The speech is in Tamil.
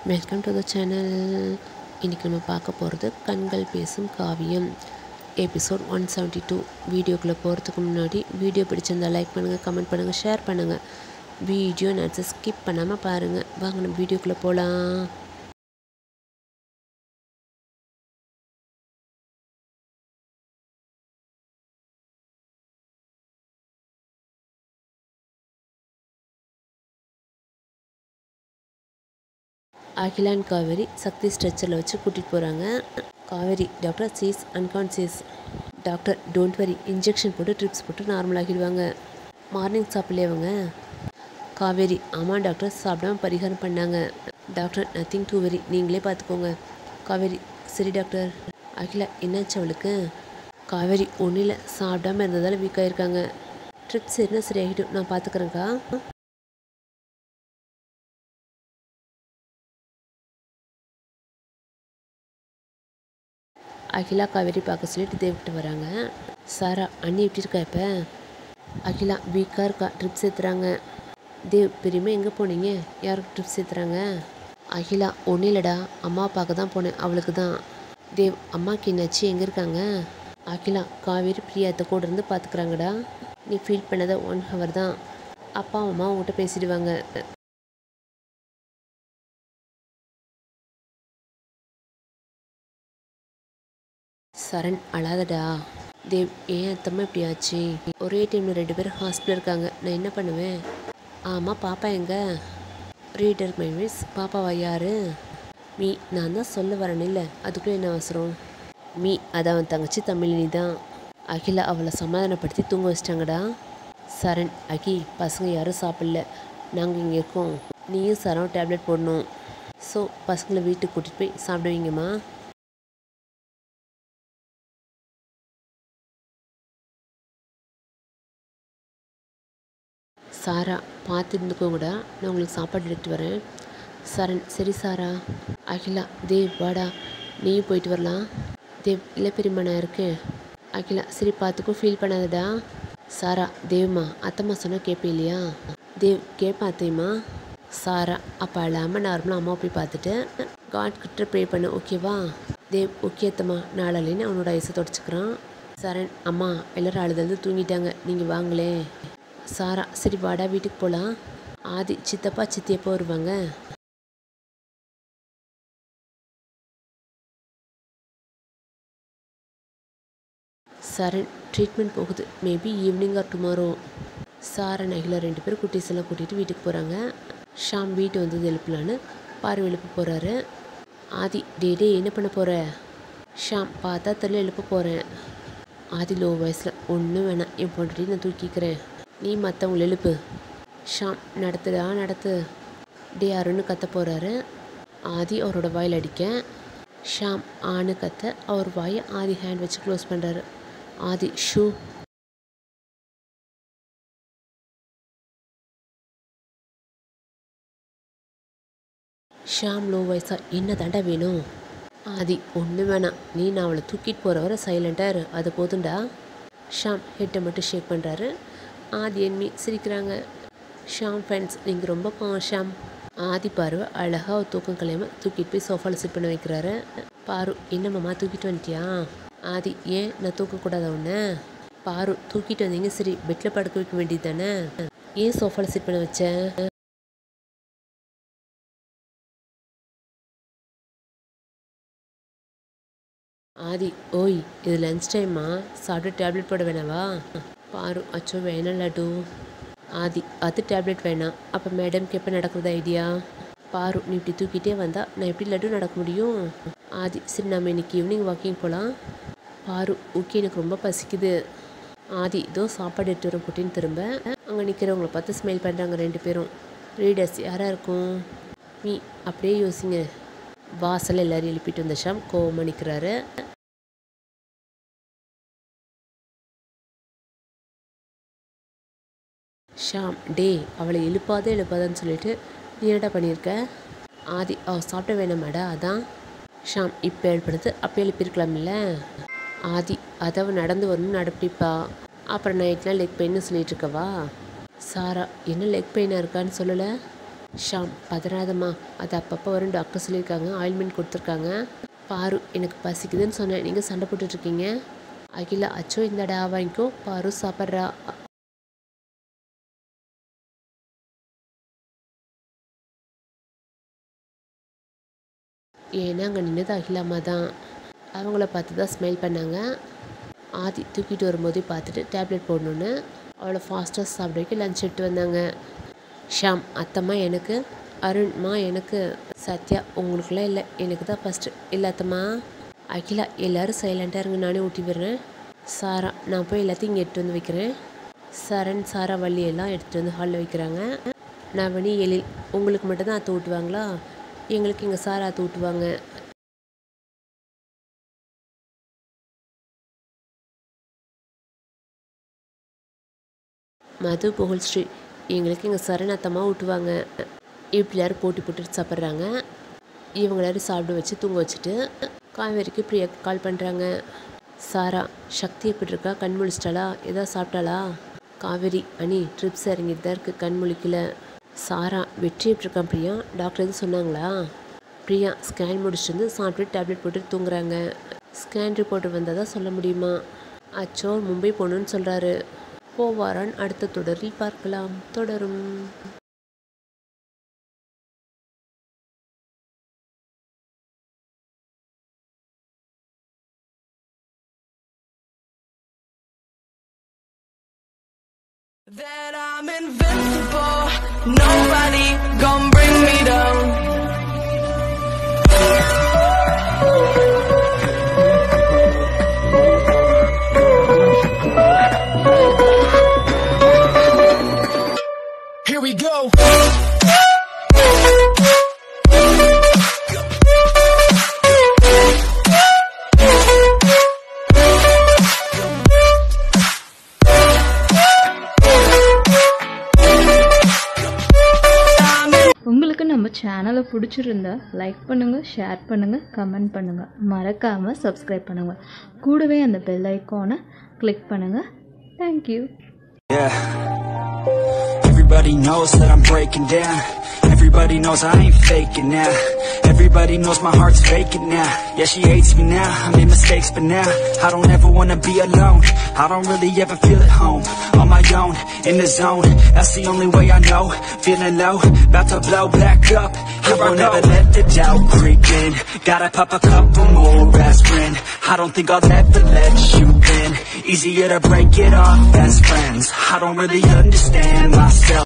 வெல்கம் டு த சேனல் இன்றைக்கி நம்ம பார்க்க போகிறது கண்கள் பேசும் காவியம் எபிசோட் ஒன் செவன்ட்டி டூ வீடியோக்குள்ளே போகிறதுக்கு முன்னாடி வீடியோ பிடிச்சிருந்தா லைக் பண்ணுங்கள் கமெண்ட் பண்ணுங்கள் ஷேர் பண்ணுங்கள் வீடியோ நான் ஸ்கிப் பண்ணாமல் பாருங்கள் வாங்க நம்ம வீடியோக்குள்ளே போகலாம் அகிலான் காவேரி சக்தி ஸ்ட்ரெச்சரில் வச்சு கூட்டிகிட்டு போகிறாங்க Kaveri doctor she's unconscious doctor don't worry injection போட்டு ட்ரிப்ஸ் போட்டு நார்மல் ஆகிடுவாங்க மார்னிங் சாப்பிடலையே அவங்க காவேரி ஆமாம் டாக்டர் சாப்பிடாம பரிகாரம் பண்ணாங்க டாக்டர் நத்திங் டூ வெரி நீங்களே பார்த்துக்கோங்க காவேரி சரி டாக்டர் அகிலா என்னாச்சு அவளுக்கு காவேரி ஒன்றும் இல்லை சாப்பிடாம இருந்ததால் வீக் ஆகிருக்காங்க ட்ரிப்ஸ் இருந்தால் சரியாகிடும் நான் பார்த்துக்குறேங்க்கா அகிலா காவேரி பார்க்க சொல்லிட்டு தேவ்கிட்ட வராங்க சாரா அண்ணி எப்படி இருக்கா இப்போ அகிலா வீக்காக இருக்கா ட்ரிப்ஸ் ஏற்றுறாங்க தேவ் பெரியம்மா எங்கே போனீங்க யாருக்கு ட்ரிப்ஸ் ஏற்றுறாங்க அகிலா ஒன்றும் இல்லைடா அம்மா பார்க்க தான் போனேன் அவளுக்கு தான் தேவ் அம்மாக்கு என்னாச்சு எங்கே இருக்காங்க அகிலா காவேரி பிரியாத்த கூட இருந்து பார்த்துக்குறாங்கடா நீ ஃபீல் பண்ணதை ஒன் ஹவர் தான் அப்பா அம்மா உங்கள்கிட்ட பேசிடுவாங்க சரண் அழாதடா தேவ் ஏன் அத்தம்மா இப்படி ஆச்சு ஒரே டைமில் ரெண்டு பேரும் ஹாஸ்பிட்டல் இருக்காங்க நான் என்ன பண்ணுவேன் ஆமாம் பாப்பா எங்க ரீடர் மை மிஸ் பாப்பாவா யாரு மீ நான் தான் சொல்ல வரேன் இல்லை அதுக்குள்ளே என்ன அவசரம் மீ அதான் அவன் தங்கச்சி தமிழினி தான் அகிலா அவளை சமாதானப்படுத்தி தூங்க வச்சிட்டாங்கடா சரண் அகி பசங்க யாரும் சாப்பிடல நாங்கள் இங்கே இருக்கோம் நீயும் சரம் டேப்லெட் போடணும் ஸோ பசங்களை வீட்டுக்கு கூட்டிகிட்டு போய் சாப்பிடுவீங்கம்மா சாரா பார்த்து இருந்துக்கோங்கடா நான் உங்களுக்கு சாப்பாடு எடுத்துட்டு வரேன் சரண் சரி சாரா அகிலா தேவ் வாடா நீயும் போயிட்டு வரலாம் தேவ் இல்லை பெரியம்மா நான் இருக்கேன் அகிலா சரி பார்த்துக்கும் ஃபீல் பண்ணாதடா சாரா தேவ்மா அத்தம்மா சொன்னால் கேட்பேன் இல்லையா தேவ் கேட்பேன் அத்தையம்மா சாரா அப்போ அழாமல் நார்மலாக அம்மா போய் பார்த்துட்டு காட் கிட்ட ப்ரே பண்ணு ஓகேவா தேவ் ஓகே அத்தம்மா நாளாலேன்னு அவனோட ஐஸை தொடச்சிக்கிறான் சரண் அம்மா எல்லாரும் அழுதழுது தூங்கிட்டாங்க நீங்கள் வாங்களே சாரா சரி வாடா வீட்டுக்கு போகலாம் ஆதி சித்தப்பா சித்தியப்பா வருவாங்க சரண் ட்ரீட்மெண்ட் போகுது maybe evening or tomorrow Sara Nakila ரெண்டு பேரும் குட்டீஸ் எல்லாம் கூட்டிகிட்டு வீட்டுக்கு போகிறாங்க ஷாம் வீட்டு வந்து எழுப்பலான்னு பார்வை எழுப்ப போகிறாரு ஆதி டே டே என்ன பண்ண போகிற ஷாம் பார்த்தா தெரியல எழுப்ப போகிறேன் ஆதி லோ வயசில் ஒன்றும் வேணாம் என் பொண்டாட்டி நான் தூக்கிக்கிறேன் நீ மற்றவங்களை எழுப்பு ஷாம் நடத்துடா நடத்து டே அருண் கத்த போகிறாரு ஆதி அவரோட வாயில் அடிக்க ஷாம் ஆணு கத்த அவர் வாயை ஆதி ஹேண்ட் வச்சு க்ளோஸ் பண்ணுறாரு ஆதி ஷூ ஷாம் லோ வயசா என்ன தாண்டா வேணும் ஆதி ஒன்று வேணாம் நீ நான் அவளை தூக்கிட்டு போகிற வரை சைலண்டாக இரு அது போதும்டா ஷாம் ஹெட்டை மட்டும் ஷேக் பண்ணுறாரு ஆதி என்மி சிரிக்கிறாங்க ஷாம் ஃப்ரெண்ட்ஸ் நீங்கள் ரொம்ப பாவம் ஷாம் ஆதி பார்வை அழகாக ஒரு தூக்கம் கலையாமல் தூக்கிட்டு போய் சோஃபாவில் சிட் பண்ண வைக்கிறாரு பாரு என்னம்மாம்மா தூக்கிட்டு வந்துட்டியா ஆதி ஏன் நான் தூக்கக்கூடாத உன்ன பாரு தூக்கிட்டு வந்தீங்க சரி பெட்டில் படுக்க வைக்க வேண்டியது தானே ஏன் சோஃபாவில் சிட் பண்ண வச்சேன் ஆதி ஓய் இது லஞ்ச் டைமா சாப்பிட்டு டேப்லெட் போட வேணாவா பாரு அச்சோ வேணாம் லட்டு ஆதி அது டேப்லெட் வேணாம் அப்போ மேடம்க்கு எப்போ நடக்கிறது ஐடியா பாரு நீ இப்படி தூக்கிட்டே வந்தா நான் எப்படி லட்டு நடக்க முடியும் ஆதி சரி நம்ம இன்னைக்கு ஈவினிங் வாக்கிங் போகலாம் பாரு ஓகே எனக்கு ரொம்ப பசிக்குது ஆதி இதோ சாப்பாடு எடுத்து வரோம் குட்டின்னு திரும்ப அங்கே நிற்கிறவங்கள பார்த்து ஸ்மைல் பண்ணுறாங்க ரெண்டு பேரும் ரீடர்ஸ் யாராக இருக்கும் மீ அப்படியே யோசிங்க வாசல் எல்லாரும் எழுப்பிட்டு வந்த ஷாம் கோவமாக நிற்கிறாரு ஷாம் டே அவளை எழுப்பாத எழுப்பாதான்னு சொல்லிட்டு நீ என்னடா பண்ணியிருக்க ஆதி அவ சாப்பிட வேணாமாடா அதான் ஷாம் இப்போ எழுப்பினது அப்போ எழுப்பியிருக்கலாம்ல ஆதி அதை அவன் நடந்து வரணும்னு நடப்பிப்பா அப்புறம் நைட்லாம் லெக் பெயின்னு சொல்லிட்டு இருக்கவா சாரா என்ன லெக் பெயினாக இருக்கான்னு சொல்லலை ஷாம் பதறாதம்மா அது அப்பப்போ வரும் டாக்டர் சொல்லியிருக்காங்க ஆயில்மெண்ட் கொடுத்துருக்காங்க பாரு எனக்கு பசிக்குதுன்னு சொன்னேன் நீங்கள் சண்டை போட்டுட்ருக்கீங்க அகிலா அச்சோ இந்தடா வாங்கிக்கோ பாரு சாப்பிட்றா ஏன்னா அங்கே நின்னது அகிலாமா தான் அவங்கள பார்த்து தான் ஸ்மைல் பண்ணாங்க ஆதி தூக்கிட்டு வரும்போதே பார்த்துட்டு டேப்லெட் போடணுன்னு அவளை ஃபாஸ்ட்டாக சாப்பிட வைக்க லஞ்ச் எடுத்து வந்தாங்க ஷாம் அத்தம்மா எனக்கு அருண்மா எனக்கு சத்யா உங்களுக்குலாம் இல்லை எனக்கு தான் ஃபஸ்ட்டு இல்லை அத்தம்மா அகிலா எல்லோரும் சைலண்ட்டாக இருங்க நானே ஊட்டி விடுறேன் சாரா நான் போய் எல்லாத்தையும் இங்கே எடுத்து வந்து வைக்கிறேன் சரண் சாரா வள்ளி எல்லாம் எடுத்துகிட்டு வந்து ஹாலில் வைக்கிறாங்க நவனி எழில் உங்களுக்கு மட்டும்தான் அத்தை ஊட்டுவாங்களா எங்களுக்கு இங்கே சாரா அத்தை ஊட்டுவாங்க மது புகழ்ஸ்ரீ எங்களுக்கு எங்கள் சரணத்தமாக ஊட்டுவாங்க இப்படி எல்லாரும் போட்டி போட்டுட்டு சாப்பிட்றாங்க இவங்க எல்லாரும் சாப்பிட வச்சு தூங்க வச்சுட்டு காவேரிக்கு பிரியா கால் பண்ணுறாங்க சாரா சக்தி எப்படி இருக்கா கண் முழிச்சிட்டாளா ஏதாவது சாப்பிட்டாளா காவேரி அனி ட்ரிப்ஸ் இறங்கிட்டு தான் இருக்குது கண் முழிக்கல சாரா வெற்றி எப்படி இருக்கான் பிரியா டாக்டர் எதுவும் சொன்னாங்களா பிரியா ஸ்கேன் முடிச்சுட்டு வந்து சாப்பிட்டு டேப்லெட் போட்டு தூங்குறாங்க ஸ்கேன் ரிப்போர்ட் வந்தால் தான் சொல்ல முடியுமா அச்சோ மும்பை போகணுன்னு சொல்கிறாரு போவாரான் அடுத்த தொடரில் பார்க்கலாம் தொடரும் That I'm invincible, nobody gon' bring me down. Here we go. உங்களுக்கு நம்ம சேனலை பிடிச்சிருந்தா லைக் பண்ணுங்கள் ஷேர் பண்ணுங்கள் கமெண்ட் பண்ணுங்கள் மறக்காமல் சப்ஸ்கிரைப் பண்ணுங்கள் கூடவே அந்த பெல் ஐக்கானை கிளிக் பண்ணுங்கள் thank you Yeah. Everybody knows that I'm breaking down. Everybody knows I ain't faking now. Everybody knows my heart's faking now. Yeah, she hates me now. I made mistakes, but now I don't ever wanna be alone. I don't really ever feel at home. On my own, in the zone. That's the only way I know. Feeling low, about to blow back up. I won't ever let the doubt creep in. Gotta pop a couple more aspirin. I don't think I'll ever let you in. Easier to break it off best friends. I don't really understand myself.